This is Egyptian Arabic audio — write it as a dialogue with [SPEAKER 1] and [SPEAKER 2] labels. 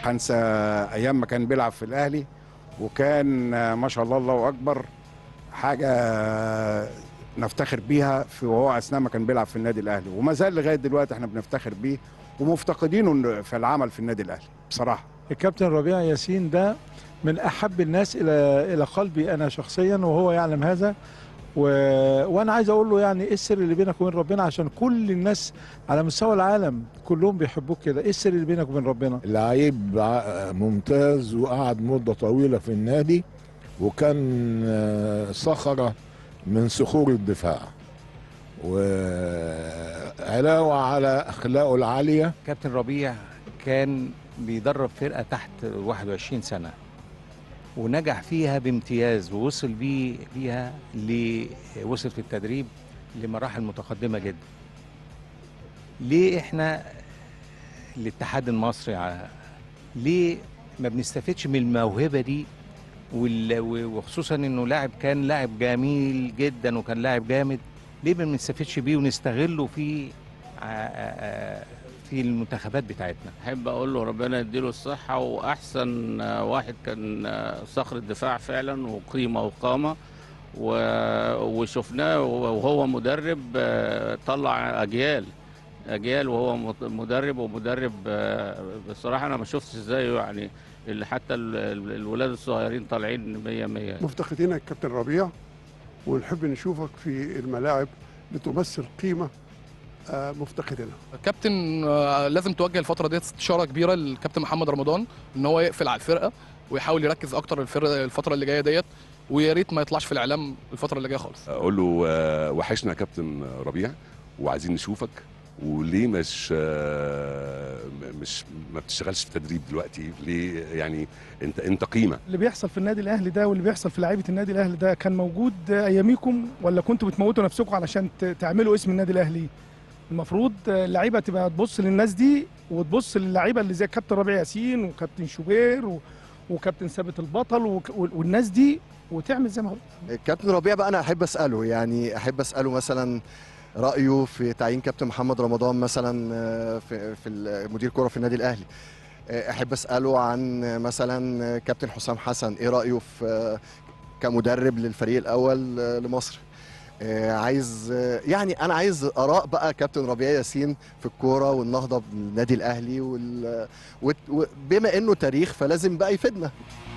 [SPEAKER 1] هنسى ايام ما كان بيلعب في الاهلي وكان آه، ما شاء الله الله اكبر حاجه نفتخر بيها في وهو اثناء ما كان بيلعب في النادي الاهلي وما زال لغايه دلوقتي احنا بنفتخر بيه ومفتقدينه في العمل في النادي الاهلي بصراحه
[SPEAKER 2] الكابتن ربيع ياسين ده من احب الناس الى الى قلبي انا شخصيا وهو يعلم هذا و... وانا عايز اقول له يعني ايه السر اللي بينك وبين ربنا عشان كل الناس على مستوى العالم كلهم بيحبوك كده ايه السر اللي بينك وبين ربنا
[SPEAKER 3] لعيب ع- ممتاز وقعد مدة طويلة في النادي وكان آه، صخرة من صخور الدفاع وعلاوة على أخلاقه العالية
[SPEAKER 4] كابتن ربيع كان بيدرب فرقة تحت 21 سنة ونجح فيها بامتياز ووصل بيه بيها ل وصل في التدريب لمراحل متقدمة جدا. ليه احنا الاتحاد المصري ع- ليه ما بنستفدش من الموهبة دي وال- وخصوصا انه لاعب كان لاعب جميل جدا وكان لاعب جامد ليه ما بنستفدش بيه ونستغله في ع- ع- في المنتخبات بتاعتنا
[SPEAKER 5] احب اقول له ربنا يديله الصحه واحسن آه، واحد كان آه، صخر الدفاع فعلا وقيمه وقامه و- وشفناه وهو مدرب آه، طلع اجيال اجيال وهو مت- مدرب ومدرب آه، بصراحه انا ما شفتش زيه يعني اللي حتى ال- ال- الولاد الصغيرين طالعين 100 100
[SPEAKER 6] مفتقدينك كابتن ربيع ونحب نشوفك في الملاعب بتمثل قيمة آه، مفتقدينها
[SPEAKER 7] كابتن آه، لازم توجه الفتره ديت استشاره كبيره للكابتن محمد رمضان ان هو يقفل على الفرقه ويحاول يركز اكتر الفرقه الفتره اللي جايه ديت ويا ريت ما يطلعش في الاعلام الفتره اللي جايه خالص
[SPEAKER 8] اقول له آه، وحشنا يا كابتن ربيع وعايزين نشوفك وليه مش آه، مش ما بتشتغلش في تدريب دلوقتي ليه يعني انت انت قيمه
[SPEAKER 9] اللي بيحصل في النادي الاهلي ده واللي بيحصل في لعيبه النادي الاهلي ده كان موجود اياميكم ولا كنتوا بتموتوا نفسكم علشان ت- تعملوا اسم النادي الاهلي المفروض اللعيبه تبقى تبص للناس دي وتبص للعيبه اللي زي كابتن ربيع ياسين وكابتن شوبير و... وكابتن ثابت البطل وك... والناس دي وتعمل زي ما هو
[SPEAKER 10] كابتن ربيع بقى انا احب اساله يعني احب اساله مثلا رايه في تعيين كابتن محمد رمضان مثلا آه، في في مدير كره في النادي الاهلي آه، احب اساله عن آه، مثلا آه، كابتن حسام حسن ايه رايه في آه، كمدرب للفريق الاول آه، لمصر آه، عايز آه، يعني انا عايز اراء بقى كابتن ربيع ياسين في الكوره والنهضه بالنادي الاهلي وال- وت- وبما انه تاريخ فلازم بقى يفيدنا